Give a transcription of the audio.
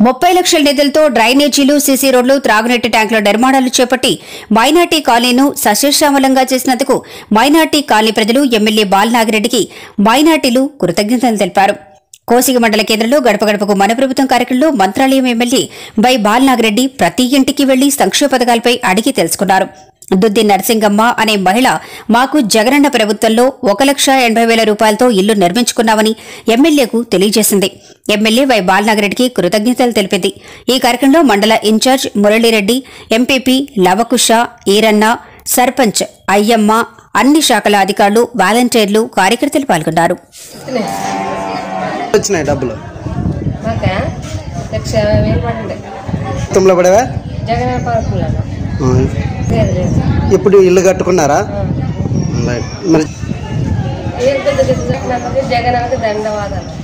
ముప్పై లక్షల నిధులతో డ్రైనేజీలు సీసీ రోడ్లు త్రాగునీటి ట్యాంకుల నిర్మాణాలు చేపట్టి మైనార్టీ కాలనీను సస్యశ్యామలంగా చేసినందుకు మైనార్టీ కాలనీ ప్రజలు ఎమ్మెల్యే బాలనాగిరెడ్డికి మైనార్టీలు కృతజ్ఞతలు తెలిపారు కోసిగి మండల కేంద్రంలో గడప గడపకు మన ప్రభుత్వం కార్యక్రమంలో మంత్రాలయం ఎమ్మెల్యే వై బాలనాగిరెడ్డి ప్రతి ఇంటికి వెళ్లి సంక్షేమ పథకాలపై అడిగి తెలుసుకున్నారు దుద్ది నరసింగమ్మ అనే మహిళ మాకు జగనన్న ప్రభుత్వంలో ఒక లక్ష ఎనభై వేల రూపాయలతో ఇల్లు నిర్మించుకున్నామని ఎమ్మెల్యేకు తెలియజేసింది ఎమ్మెల్యే వై బాలనాగిరెడ్డికి కృతజ్ఞతలు తెలిపింది ఈ కార్యక్రమంలో మండల ఇన్ఛార్జ్ మురళీరెడ్డి ఎంపీపీ లవకుశ ఈరన్న సర్పంచ్ అయ్యమ్మ అన్ని శాఖల అధికారులు వాలంటీర్లు కార్యకర్తలు పాల్గొన్నారు వచ్చినాయి డబ్బులు మాకా లక్ష యాభై వేలు పడింది మొత్తంలో పడేవా జగన్ పార్కులను ఆ. లేదు లేదు ఇప్పుడు ఇల్లు కట్టుకున్నారా రైట్. మరి ఏం పెద్ద పెద్ద జగన్ దండవాదాలు